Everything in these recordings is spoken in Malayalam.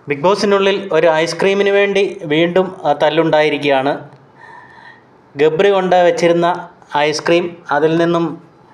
ബിഗ് ബോസിനുള്ളിൽ ഒരു ഐസ്ക്രീമിന് വേണ്ടി വീണ്ടും ആ, തല്ലുണ്ടായിരിക്കുകയാണ് ഗബ്രി കൊണ്ട് വെച്ചിരുന്ന ഐസ്ക്രീം അതിൽ നിന്നും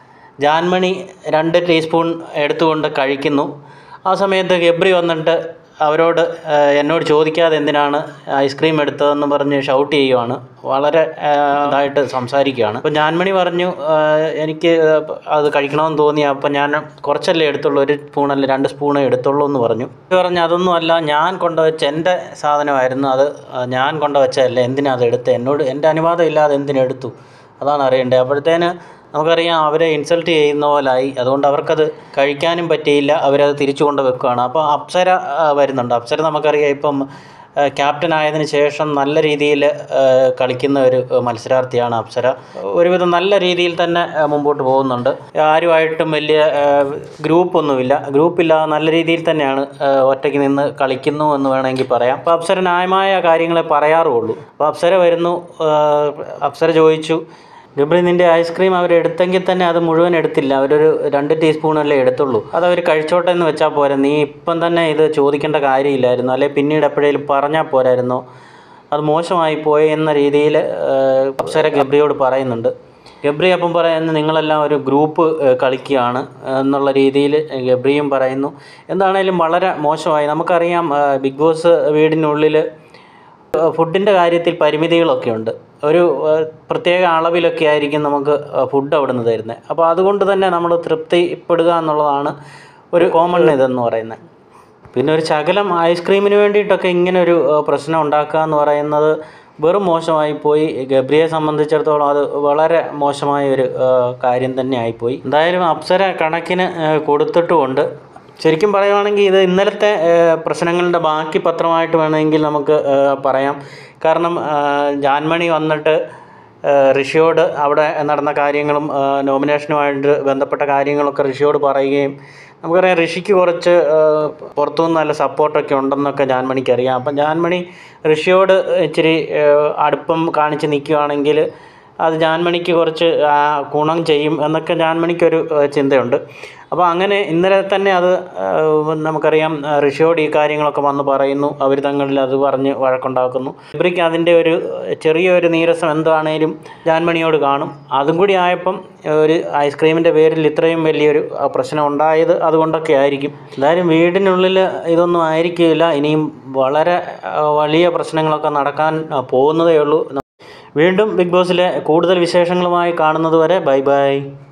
ജാൻമണി രണ്ട് ടീസ്പൂൺ എടുത്തുകൊണ്ട് കഴിക്കുന്നു ആ സമയത്ത് ഗബ്രി വന്നിട്ട് അവരോട് ആ, എന്നോട് ചോദിക്കാതെ എന്തിനാണ് ഐസ്ക്രീം എടുത്തതെന്ന് പറഞ്ഞ് ഷൗട്ട് ചെയ്യുവാണ് വളരെ ആ, ഇതായിട്ട് സംസാരിക്കുകയാണ് അപ്പോൾ ജാൻമണി പറഞ്ഞു ആ, എനിക്ക് അത് കഴിക്കണമെന്ന് തോന്നി അപ്പോൾ ഞാൻ കുറച്ചല്ലേ എടുത്തുള്ളൂ ഒരു സ്പൂണല്ല രണ്ട് സ്പൂണേ എടുത്തുള്ളൂ എന്ന് പറഞ്ഞു ഗബ്രി പറഞ്ഞു അതൊന്നും അല്ല ഞാൻ കൊണ്ടുവച്ച എൻ്റെ സാധനമായിരുന്നു അത് ആ, ഞാൻ കൊണ്ടുവച്ചതല്ല എന്തിനാ അത് എടുത്തത് എന്നോട് എൻ്റെ അനുവാദം ഇല്ലാതെ എന്തിനെടുത്തു അതാണ് അറിയേണ്ടത് അപ്പോഴത്തേന് നമുക്കറിയാം അവരെ ഇൻസൾട്ട് ചെയ്യുന്ന പോലായി അതുകൊണ്ട് അവർക്കത് കഴിക്കാനും പറ്റിയില്ല അവരത് തിരിച്ചു കൊണ്ട് വെക്കുകയാണ് അപ്പോൾ അപ്സര ആ, വരുന്നുണ്ട് അപ്സര നമുക്കറിയാം ഇപ്പം ആ, ക്യാപ്റ്റൻ ആയതിനു ശേഷം നല്ല രീതിയിൽ ആ, കളിക്കുന്ന ഒരു മത്സരാർത്ഥിയാണ് അപ്സര ഒരുവിധം നല്ല രീതിയിൽ തന്നെ ആ, മുമ്പോട്ട് പോകുന്നുണ്ട് ആരുമായിട്ടും വലിയ ആ, ഗ്രൂപ്പൊന്നുമില്ല ഗ്രൂപ്പില്ലാതെ നല്ല രീതിയിൽ തന്നെയാണ് ആ, ഒറ്റയ്ക്ക് നിന്ന് കളിക്കുന്നു എന്ന് വേണമെങ്കിൽ പറയാം അപ്പോൾ അപ്സര ന്യായമായ കാര്യങ്ങളെ പറയാറുള്ളൂ അപ്പോൾ അപ്സര വരുന്നു ആ, അപ്സര ചോദിച്ചു ഗബ്രി നിൻ്റെ ഐസ്ക്രീം അവർ എടുത്തെങ്കിൽ തന്നെ അത് മുഴുവൻ എടുത്തില്ല അവരൊരു രണ്ട് ടീസ്പൂണല്ലേ എടുത്തുള്ളൂ അത് അവർ കഴിച്ചോട്ടെ എന്ന് വെച്ചാൽ പോരെ നീ ഇപ്പം തന്നെ ഇത് ചോദിക്കേണ്ട കാര്യമില്ലായിരുന്നു അല്ലെ പിന്നീട് എപ്പോഴേലും പറഞ്ഞാൽ പോരായിരുന്നോ അത് മോശമായി പോയി എന്ന രീതിയിൽ അപ്സര ഗബ്രിയോട് പറയുന്നുണ്ട് ഗബ്രി അപ്പം പറയുന്നത് നിങ്ങളെല്ലാം ഒരു ഗ്രൂപ്പ് ഏഹ്, കളിക്കുകയാണ് എന്നുള്ള രീതിയിൽ ഗബ്രിയും പറയുന്നു എന്താണേലും വളരെ മോശമായി നമുക്കറിയാം ഏഹ്, ബിഗ് ബോസ് വീടിനുള്ളിൽ ഫുഡിൻ്റെ കാര്യത്തിൽ പരിമിതികളൊക്കെ ഉണ്ട് ഒരു ഏഹ്, പ്രത്യേക അളവിലൊക്കെ ആയിരിക്കും നമുക്ക് ഫുഡ് അവിടെ നിന്ന് തരുന്നത് അപ്പോൾ അതുകൊണ്ട് തന്നെ നമ്മൾ തൃപ്തിപ്പെടുക എന്നുള്ളതാണ് ഒരു കോമൺ ഇതെന്ന് പറയുന്നത് പിന്നെ ഒരു ശകലം ഐസ്ക്രീമിന് വേണ്ടിയിട്ടൊക്കെ ഇങ്ങനെ ഒരു ഏഹ്, പ്രശ്നം ഉണ്ടാക്കുക എന്ന് പറയുന്നത് വെറും മോശമായി പോയി ഗബ്രിയെ സംബന്ധിച്ചിടത്തോളം അത് വളരെ മോശമായ ഒരു ഏഹ്, കാര്യം തന്നെ ആയിപ്പോയി എന്തായാലും അപ്സര കണക്കിന് ഏഹ്, കൊടുത്തിട്ടുമുണ്ട് ശരിക്കും പറയുവാണെങ്കിൽ ഇത് ഇന്നലത്തെ ഏഹ്, പ്രശ്നങ്ങളുടെ ബാക്കി പത്രമായിട്ട് വേണമെങ്കിൽ നമുക്ക് ഏഹ്, പറയാം കാരണം ഏഹ്, ജാൻമണി വന്നിട്ട് ഏഹ്, ഋഷിയോട് അവിടെ നടന്ന കാര്യങ്ങളും ഏഹ്, നോമിനേഷനുമായിട്ട് ബന്ധപ്പെട്ട കാര്യങ്ങളൊക്കെ ഋഷിയോട് പറയുകയും നമുക്കറിയാം ഋഷിക്ക് കുറച്ച് ഏഹ്, പുറത്തുനിന്ന് നല്ല സപ്പോർട്ടൊക്കെ ഉണ്ടെന്നൊക്കെ ജാൻമണിക്ക് അറിയാം അപ്പം ജാൻമണി ഋഷിയോട് ഇച്ചിരി ഏഹ്, അടുപ്പം കാണിച്ച് നിൽക്കുകയാണെങ്കിൽ അത് ജാൻമണിക്ക് കുറച്ച് ആ, ഗുണം ചെയ്യും എന്നൊക്കെ ജാൻമണിക്കൊരു ഏഹ്, ചിന്തയുണ്ട് അപ്പോൾ അങ്ങനെ ഇന്നലെ തന്നെ അത് ഏഹ്, നമുക്കറിയാം ഏഹ്, ഋഷിയോട് ഈ കാര്യങ്ങളൊക്കെ വന്ന് പറയുന്നു അവർ തങ്ങളിൽ അത് പറഞ്ഞ് വഴക്കുണ്ടാക്കുന്നു ഇവർക്ക് അതിൻ്റെ ഒരു ചെറിയൊരു നീരസം എന്താണേലും ജാൻമണിയോട് കാണും അതും കൂടി ആയപ്പം ഒരു ഐസ്ക്രീമിൻ്റെ പേരിൽ ഇത്രയും വലിയൊരു ആ, പ്രശ്നം ഉണ്ടായത് അതുകൊണ്ടൊക്കെ ആയിരിക്കും എന്തായാലും വീടിനുള്ളിൽ ഇതൊന്നും ആയിരിക്കില്ല ഇനിയും വളരെ ആ, വലിയ പ്രശ്നങ്ങളൊക്കെ നടക്കാൻ ആ, പോകുന്നതേ ഉള്ളൂ വീണ്ടും ബിഗ് ബോസിലെ കൂടുതൽ വിശേഷങ്ങളുമായി കാണുന്നത് വരെ ബൈ ബൈ